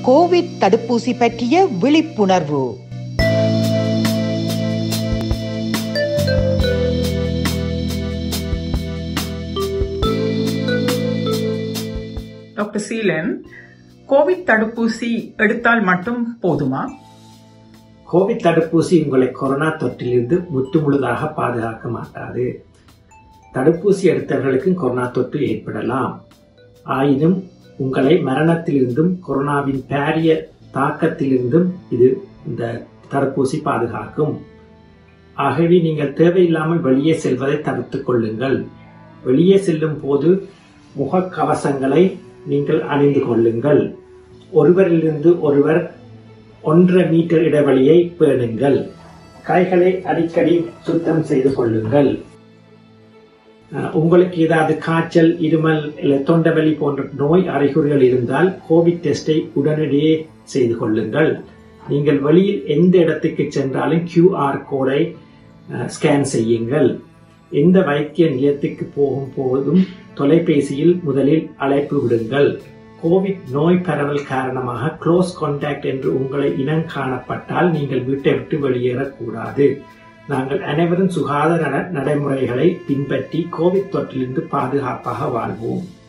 Covid தடுப்பூசி பற்றிய விழிப்புணர்வு டாக்டர் சீலன் கோவிட் தடுப்பூசி எடுத்தால் மட்டும் போதுமா கோவிட் தடுப்பூசி உங்களை கொரோனா தொற்றிலிருந்து முற்றுமுழுதாக பாதுகாக்க மாட்டாது தடுப்பூசி எடுத்தவர்களுக்கும் கொரோனா தொற்று ஏற்படலாம் ஆயினும் உங்களை மரணத்திலிருந்தும் கொரோனாவின் பாரிய தாக்கத்திலிருந்தும் இது இந்த தடுப்பூசி பாதுகாக்கும் ஆகவே நீங்கள் தேவையில்லாமல் வெளியே செல்வதை தடுத்துக் கொள்ளுங்கள் வெளியே செல்லும் போது முகக்கவசங்களை நீங்கள் அணிந்து கொள்ளுங்கள் ஒருவரிலிருந்து ஒருவர் ஒன்றரை மீட்டர் இடைவெளியை பேணுங்கள் கைகளை அடிக்கடி சுத்தம் செய்து கொள்ளுங்கள் அஹ், உங்களுக்கு ஏதாவது காய்ச்சல் இருமல் இல்லை தொண்டவலி போன்ற நோய் அறிகுறிகள் இருந்தால் கோவிட் டெஸ்டை உடனடியே செய்து கொள்ளுங்கள் நீங்கள் வெளியில் எந்த இடத்துக்கு சென்றாலும் QR கோடை ஸ்கேன் செய்யுங்கள் எந்த வைத்திய நிலையத்துக்கு போகும் போதும் தொலைபேசியில் முதலில் அழைப்பு விடுங்கள் கோவிட் நோய் பரவல் காரணமாக க்ளோஸ் கான்டாக்ட் என்று உங்களை இனம் காணப்பட்டால் நீங்கள் வீட்டை விட்டு வெளியேறக்கூடாது நாங்கள் அனைவரும் சுகாதார நட- நடைமுறைகளை பின்பற்றி கோவிட் தொற்றிலிருந்து பாதுகாப்பாக வாழ்வோம்